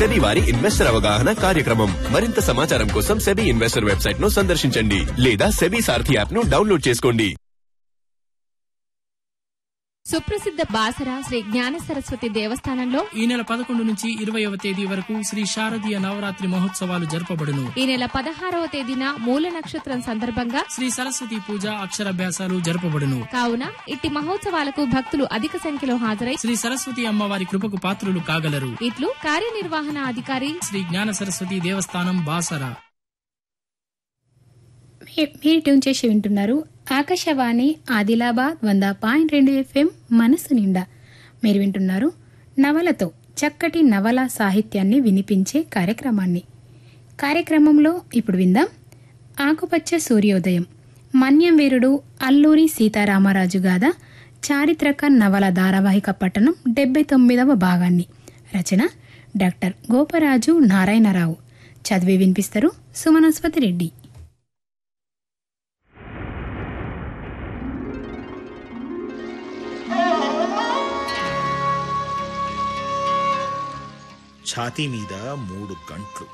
SEBI వారి investor అవగాహన కార్యక్రమం మరింత సమాచారం కోసం సెబీ ఇన్వెస్టర్ వెబ్సైట్ ను సందర్శించండి లేదా సెబీ సారథి యాప్ ను డౌన్లోడ్ చేసుకోండి సుప్రసిద్ధ బాసర శ్రీ జ్ఞాన సరస్వతి దేవస్థానంలో ఈ నెల పదకొండు నుంచి ఇరవయవ తేదీ వరకు శ్రీ శారదీయ నవరాత్రి మహోత్సవాలు జరపబడును ఈ నెల పదహారవ తేదీన మూల నక్షత్రం సందర్భంగా శ్రీ సరస్వతి పూజ అక్షరాభ్యాసాలు జరపబడును కావున ఇట్టి మహోత్సవాలకు భక్తులు అధిక సంఖ్యలో హాజరై శ్రీ సరస్వతి అమ్మవారి కృపకు పాత్రులు కాగలరు ఇట్లు కార్యనిర్వహణ అధికారి శ్రీ జ్ఞాన సరస్వతి దేవస్థానం బాసర మీ- మీరు ట్యూన్ చేసి వింటున్నారు ఆకాశవాణి ఆదిలాబాద్ వంద పాయింట్ రెండు ఎఫ్ఎం మనసు నిండా మీరు వింటున్నారు నవలతో చక్కటి నవల సాహిత్యాన్ని వినిపించే కార్యక్రమాన్ని కార్యక్రమంలో ఇప్పుడు విందాం ఆకుపచ్చ సూర్యోదయం మన్యం వీరుడు అల్లూరి సీతారామరాజు గాథ చారిత్రక నవల ధారావాహిక పట్టణం డెబ్బై తొమ్మిదవ భాగాన్ని రచన డాక్టర్ గోపరాజు నారాయణరావు చదివి వినిపిస్తారు సుమనస్పతి రెడ్డి ఛాతీ మీద మూడు గంట్లు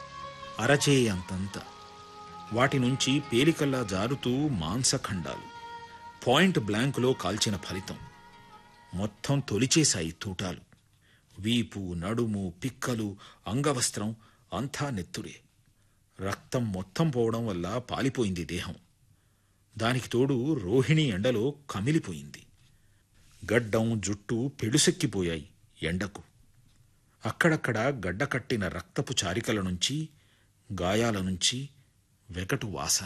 అరచేయంతంత వాటి నుంచి పేలికల్లా జారుతూ మాంసఖండాలు పాయింట్ బ్లాంకులో కాల్చిన ఫలితం మొత్తం తొలిచేశాయి తూటాలు వీపు నడుము పిక్కలు అంగవస్త్రం అంతా నెత్తురే రక్తం మొత్తం పోవడం వల్ల పాలిపోయింది దేహం దానికి తోడు రోహిణి ఎండలో కమిలిపోయింది గడ్డం జుట్టు పెడుసెక్కిపోయాయి ఎండకు అక్కడక్కడ గడ్డకట్టిన రక్తపు చారికల నుంచి గాయాల నుంచి వెకటు వాసన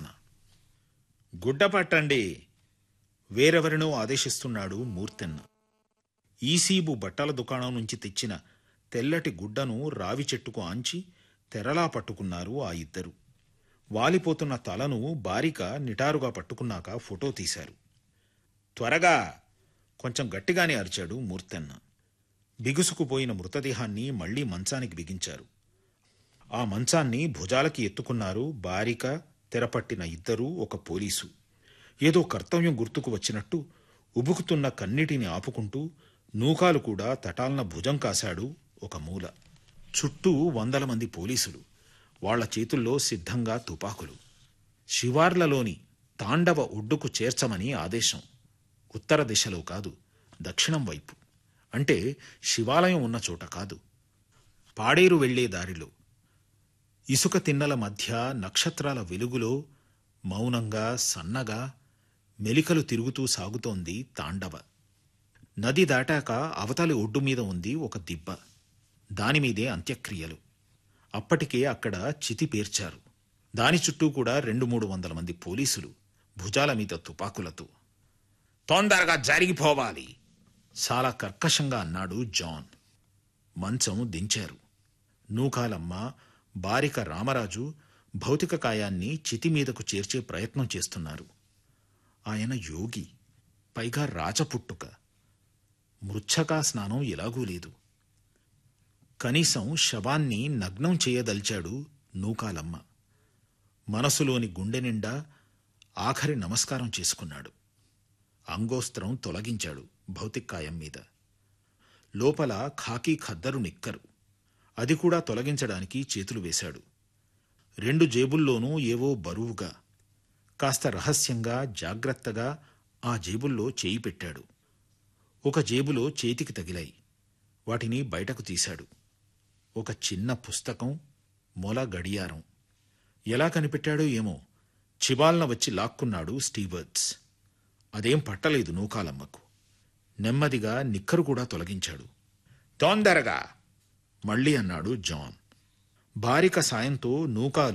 గుడ్డ పట్టండి వేరెవరినో ఆదేశిస్తున్నాడు మూర్తెన్న ఈసీబు బట్టల దుకాణం నుంచి తెచ్చిన తెల్లటి గుడ్డను రావి చెట్టుకు ఆంచి తెరలా పట్టుకున్నారు ఆ ఇద్దరు వాలిపోతున్న తలను బారిక నిటారుగా పట్టుకున్నాక ఫోటో తీశారు త్వరగా కొంచెం గట్టిగానే అరిచాడు మూర్తెన్న బిగుసుకుపోయిన మృతదేహాన్ని మళ్లీ మంచానికి బిగించారు ఆ మంచాన్ని భుజాలకి ఎత్తుకున్నారు బారిక తెరపట్టిన ఇద్దరూ ఒక పోలీసు ఏదో కర్తవ్యం గుర్తుకు వచ్చినట్టు ఉబుకుతున్న కన్నిటిని ఆపుకుంటూ నూకాలు కూడా తటాల్న భుజం కాశాడు ఒక మూల చుట్టూ వందల మంది పోలీసులు వాళ్ల చేతుల్లో సిద్ధంగా తుపాకులు శివార్లలోని తాండవ ఒడ్డుకు చేర్చమని ఆదేశం ఉత్తర దిశలో కాదు దక్షిణం వైపు అంటే శివాలయం ఉన్న చోట కాదు పాడేరు వెళ్లే దారిలో ఇసుక తిన్నల మధ్య నక్షత్రాల వెలుగులో మౌనంగా సన్నగా మెలికలు తిరుగుతూ సాగుతోంది తాండవ నది దాటాక అవతలి ఒడ్డు మీద ఉంది ఒక దిబ్బ దానిమీదే అంత్యక్రియలు అప్పటికే అక్కడ చితి పేర్చారు దాని చుట్టూ కూడా రెండు మూడు వందల మంది పోలీసులు భుజాల మీద తుపాకులతో తొందరగా జరిగిపోవాలి చాలా కర్కశంగా అన్నాడు జాన్ మంచం దించారు నూకాలమ్మ బారిక రామరాజు భౌతిక కాయాన్ని చితి మీదకు చేర్చే ప్రయత్నం చేస్తున్నారు ఆయన యోగి పైగా రాచపుట్టుక మృచ్ఛకా స్నానం ఎలాగూ లేదు కనీసం శవాన్ని నగ్నం చేయదలిచాడు నూకాలమ్మ మనసులోని గుండె నిండా ఆఖరి నమస్కారం చేసుకున్నాడు అంగోస్త్రం తొలగించాడు భౌతికాయం మీద లోపల ఖాకీ ఖద్దరు నిక్కరు అది కూడా తొలగించడానికి చేతులు వేశాడు రెండు జేబుల్లోనూ ఏవో బరువుగా కాస్త రహస్యంగా జాగ్రత్తగా ఆ జేబుల్లో చేయి పెట్టాడు ఒక జేబులో చేతికి తగిలాయి వాటిని బయటకు తీశాడు ఒక చిన్న పుస్తకం మొల గడియారం ఎలా కనిపెట్టాడో ఏమో చిబాల్న వచ్చి లాక్కున్నాడు స్టీవర్ట్స్ అదేం పట్టలేదు నూకాలమ్మకు నెమ్మదిగా నిక్కరు కూడా తొలగించాడు తొందరగా మళ్ళీ అన్నాడు జాన్ బారిక సాయంతో నూకాలు